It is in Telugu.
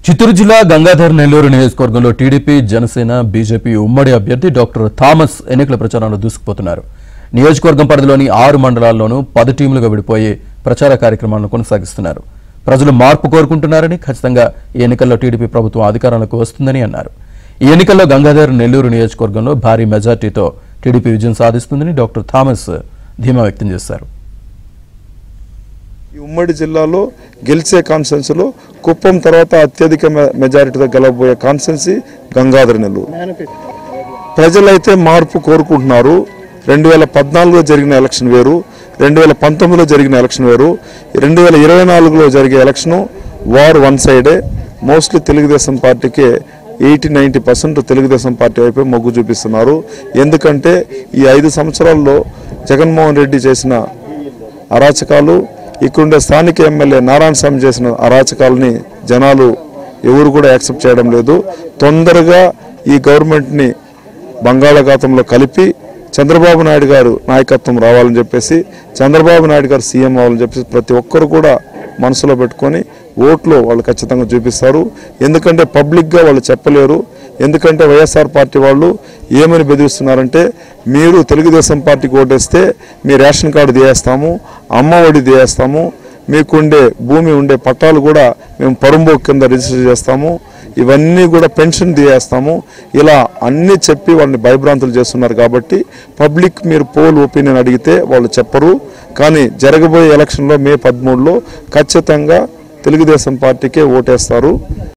చిత్తూరు జిల్లా గంగాధర్ నెల్లూరు నియోజకవర్గంలో టీడీపీ జనసేన బీజేపీ ఉమ్మడి అభ్యర్థి డాక్టర్ థామస్ ఎన్నికల ప్రచారంలో దూసుకుపోతున్నారు నియోజకవర్గం పరిధిలోని ఆరు మండలాల్లోనూ పది టీంలుగా విడిపోయి ప్రచార కార్యక్రమాలను కొనసాగిస్తున్నారు ప్రజలు మార్పు కోరుకుంటున్నారని ఖచ్చితంగా ఈ ఎన్నికల్లో టీడీపీ ప్రభుత్వం అధికారంలోకి వస్తుందని అన్నారు ఈ ఎన్నికల్లో గంగాధర్ నెల్లూరు నియోజకవర్గంలో భారీ మెజార్టీతో టీడీపీ విజయం సాధిస్తుందని డాక్టర్ థామస్ ధీమా వ్యక్తం చేశారు ఈ ఉమ్మడి జిల్లాలో గెలిచే కాన్స్టెన్సీలో కుప్పం తర్వాత అత్యధిక మె- మెజారిటీతో గెలవబోయే కాన్స్టెన్సీ గంగాధర నెల్లూరు ప్రజలైతే మార్పు కోరుకుంటున్నారు రెండు వేల పద్నాలుగులో జరిగిన ఎలక్షన్ వేరు రెండు వేల పంతొమ్మిదిలో జరిగిన ఎలక్షన్ వేరు రెండు వేల ఇరవై నాలుగులో జరిగే ఎలక్షను వార్ వన్ సైడే మోస్ట్లీ తెలుగుదేశం పార్టీకే eighty ninety percent Telugu Desam party వైపే మొగ్గు చూపిస్తున్నారు ఎందుకంటే ఈ ఐదు సంవత్సరాల్లో జగన్మోహన్ రెడ్డి చేసిన అరాచకాలు ఇక్కడుండే స్థానిక ఎమ్మెల్యే నారాయణ స్వామి చేసిన అరాచకాలని జనాలు ఎవరు కూడా యాక్సెప్ట్ చేయడం లేదు తొందరగా ఈ గవర్నమెంట్ని బంగాళాఖాతంలో కలిపి చంద్రబాబు నాయుడు గారు నాయకత్వం రావాలని చెప్పేసి చంద్రబాబు నాయుడు గారు సీఎం అవ్వాలని చెప్పేసి ప్రతి ఒక్కరు కూడా మనసులో పెట్టుకొని ఓట్లు వాళ్ళు ఖచ్చితంగా చూపిస్తారు ఎందుకంటే పబ్లిక్గా వాళ్ళు చెప్పలేరు ఎందుకంటే వైఎస్ఆర్ పార్టీ వాళ్ళు ఏమని బెదిరిస్తున్నారంటే మీరు తెలుగుదేశం పార్టీకి ఓటేస్తే మీ రేషన్ కార్డు తీయేస్తాము అమ్మ ఒడి తీయేస్తాము మీకుండే భూమి ఉండే పట్టాలు కూడా మేము పరుంబో కింద రిజిస్టర్ చేస్తాము ఇవన్నీ కూడా పెన్షన్ తీయేస్తాము ఇలా అన్నీ చెప్పి వాళ్ళని భయభ్రాంతులు చేస్తున్నారు కాబట్టి పబ్లిక్ మీరు పోల్ ఒపీనియన్ అడిగితే వాళ్ళు చెప్పరు కానీ జరగబోయే ఎలక్షన్లో మే పదమూడులో ఖచ్చితంగా తెలుగుదేశం పార్టీకే ఓటేస్తారు